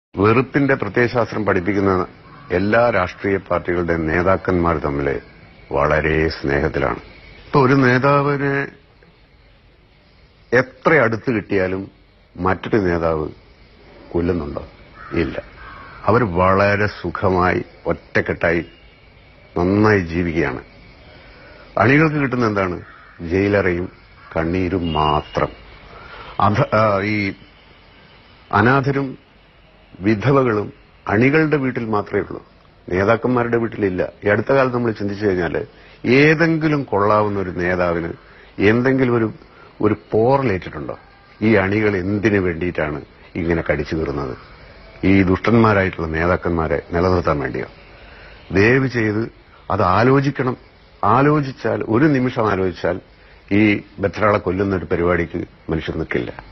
വെറുപ്പിന്റെ പ്രത്യയശാസ്ത്രം പഠിപ്പിക്കുന്ന എല്ലാ രാഷ്ട്രീയ പാർട്ടികളുടെ നേതാക്കന്മാർ തമ്മിൽ വളരെ സ്നേഹത്തിലാണ് ഇപ്പൊ ഒരു നേതാവിനെ എത്ര അടുത്ത് കിട്ടിയാലും മറ്റൊരു നേതാവ് കൊല്ലുന്നുണ്ടോ ഇല്ല അവർ വളരെ സുഖമായി ഒറ്റക്കെട്ടായി നന്നായി ജീവിക്കുകയാണ് അണികൾക്ക് കിട്ടുന്ന എന്താണ് ജയിലറയും കണ്ണീരും മാത്രം അധ ആ, ഈ അനാഥരും വിധവകളും അണികളുടെ വീട്ടിൽ മാത്രമേ ഉള്ളൂ നേതാക്കന്മാരുടെ വീട്ടിലില്ല ഈ അടുത്ത കാലത്ത് നമ്മൾ ചിന്തിച്ചു കഴിഞ്ഞാൽ ഏതെങ്കിലും കൊള്ളാവുന്ന ഒരു നേതാവിന് എന്തെങ്കിലും ഒരു ഒരു പോറലേറ്റിട്ടുണ്ടോ ഈ അണികൾ എന്തിനു വേണ്ടിയിട്ടാണ് ഇങ്ങനെ കടിച്ചു കീറുന്നത് ഈ ദുഷ്ടന്മാരായിട്ടുള്ള നേതാക്കന്മാരെ നിലനിർത്താൻ വേണ്ടിയോ ദയവ് ചെയ്ത് അത് ആലോചിക്കണം ആലോചിച്ചാൽ ഒരു നിമിഷം ആലോചിച്ചാൽ ഈ ബത്രാളെ കൊല്ലുന്ന ഒരു പരിപാടിക്ക് മനുഷ്യർ നിൽക്കില്ല